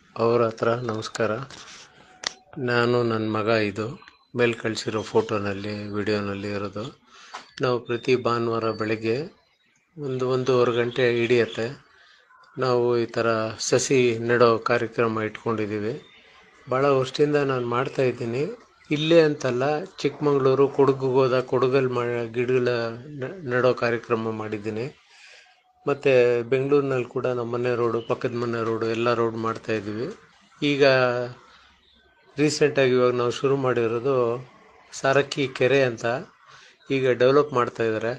ಅವ್ರ ಹತ್ರ ನಮಸ್ಕಾರ ನಾನು ನನ್ನ ಮಗ ಇದು ಮೇಲೆ ಕಳಿಸಿರೋ ಫೋಟೋನಲ್ಲಿ ವಿಡಿಯೋನಲ್ಲಿ ಇರೋದು ನಾವು ಪ್ರತಿ ಭಾನುವಾರ ಬೆಳಗ್ಗೆ ಒಂದು ಒಂದೂವರೆ ಗಂಟೆ ಹಿಡಿಯತ್ತೆ ನಾವು ಈ ಥರ ಸಸಿ ನೆಡೋ ಕಾರ್ಯಕ್ರಮ ಇಟ್ಕೊಂಡಿದ್ದೀವಿ ಭಾಳ ವರ್ಷದಿಂದ ನಾನು ಮಾಡ್ತಾ ಇದ್ದೀನಿ ಇಲ್ಲೇ ಅಂತಲ್ಲ ಚಿಕ್ಕಮಗಳೂರು ಕೊಡಗಿಗೆ ಹೋದಾಗ ಕೊಡಗಲ್ಲಿ ಮಾ ಗಿಡಗಳ ನೆಡೋ ಕಾರ್ಯಕ್ರಮ ಮಾಡಿದ್ದೀನಿ ಮತ್ತು ಬೆಂಗಳೂರಿನಲ್ಲಿ ಕೂಡ ನಮ್ಮ ಮನೆ ರೋಡು ಪಕ್ಕದ ಮನೆ ರೋಡು ಎಲ್ಲ ರೋಡ್ ಮಾಡ್ತಾ ಇದ್ದೀವಿ ಈಗ ರೀಸೆಂಟಾಗಿ ಇವಾಗ ನಾವು ಶುರು ಮಾಡಿರೋದು ಸಾರಕ್ಕಿ ಕೆರೆ ಅಂತ ಈಗ ಡೆವಲಪ್ ಮಾಡ್ತಾ ಇದ್ದಾರೆ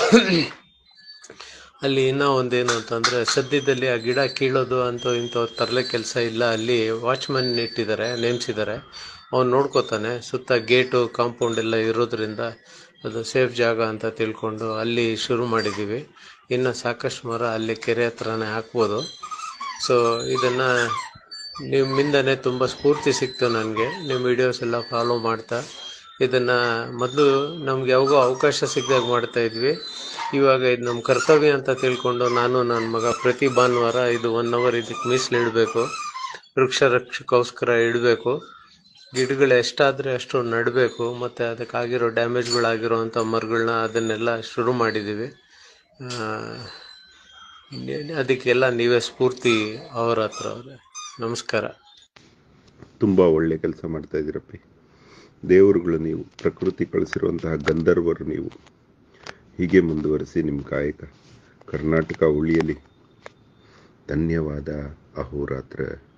ಅಲ್ಲಿ ಇನ್ನೂ ಒಂದೇನು ಅಂತಂದರೆ ಸದ್ಯದಲ್ಲಿ ಆ ಗಿಡ ಕೀಳೋದು ಅಂತ ಇಂಥ ತರಲೆ ಕೆಲಸ ಇಲ್ಲ ಅಲ್ಲಿ ವಾಚ್ಮನ್ ಇಟ್ಟಿದ್ದಾರೆ ನೇಮಿಸಿದ್ದಾರೆ ಅವ್ನು ನೋಡ್ಕೋತಾನೆ ಸುತ್ತ ಗೇಟು ಕಾಂಪೌಂಡ್ ಎಲ್ಲ ಇರೋದ್ರಿಂದ ಅದು ಸೇಫ್ ಜಾಗ ಅಂತ ತಿಳ್ಕೊಂಡು ಅಲ್ಲಿ ಶುರು ಮಾಡಿದ್ದೀವಿ ಇನ್ನು ಸಾಕಷ್ಟು ಮರ ಅಲ್ಲಿ ಕೆರೆ ಹತ್ರನೇ ಹಾಕ್ಬೋದು ಸೊ ಇದನ್ನು ನಿಮ್ಮಿಂದನೇ ತುಂಬ ಸ್ಫೂರ್ತಿ ಸಿಕ್ತು ನನಗೆ ನಿಮ್ಮ ವಿಡಿಯೋಸ್ ಎಲ್ಲ ಫಾಲೋ ಮಾಡ್ತಾ ಇದನ್ನು ಮೊದಲು ನಮ್ಗೆ ಯಾವಾಗೋ ಅವಕಾಶ ಸಿಕ್ಕಿದಾಗ ಮಾಡ್ತಾ ಇದ್ವಿ ಇವಾಗ ಇದು ನಮ್ಮ ಕರ್ತವ್ಯ ಅಂತ ತಿಳ್ಕೊಂಡು ನಾನು ನನ್ನ ಮಗ ಪ್ರತಿ ಭಾನುವಾರ ಇದು ಒನ್ ಅವರ್ ಇದಕ್ಕೆ ಮೀಸಲಿಡಬೇಕು ವೃಕ್ಷ ರಕ್ಷಕ್ಕೋಸ್ಕರ ಇಡಬೇಕು ಗಿಡಗಳು ಎಷ್ಟಾದರೆ ಅಷ್ಟು ನೆಡಬೇಕು ಮತ್ತು ಅದಕ್ಕಾಗಿರೋ ಡ್ಯಾಮೇಜ್ಗಳಾಗಿರೋವಂಥ ಮರಗಳನ್ನ ಅದನ್ನೆಲ್ಲ ಶುರು ಮಾಡಿದ್ದೀವಿ ಅದಕ್ಕೆಲ್ಲ ನೀವೇ ಸ್ಫೂರ್ತಿ ಅವರ ಹತ್ರ ಅವರೇ ನಮಸ್ಕಾರ ತುಂಬ ಒಳ್ಳೆ ಕೆಲಸ ಮಾಡ್ತಾ ಇದ್ದೀರಪ್ಪಿ ದೇವರುಗಳು ನೀವು ಪ್ರಕೃತಿ ಕಳಿಸಿರುವಂತಹ ಗಂಧರ್ವರು ನೀವು ಹೀಗೆ ಮುಂದುವರಿಸಿ ನಿಮ್ಮ ಕಾಯಕ ಕರ್ನಾಟಕ ಉಳಿಯಲಿ ಧನ್ಯವಾದ ಅಹೋರಾತ್ರ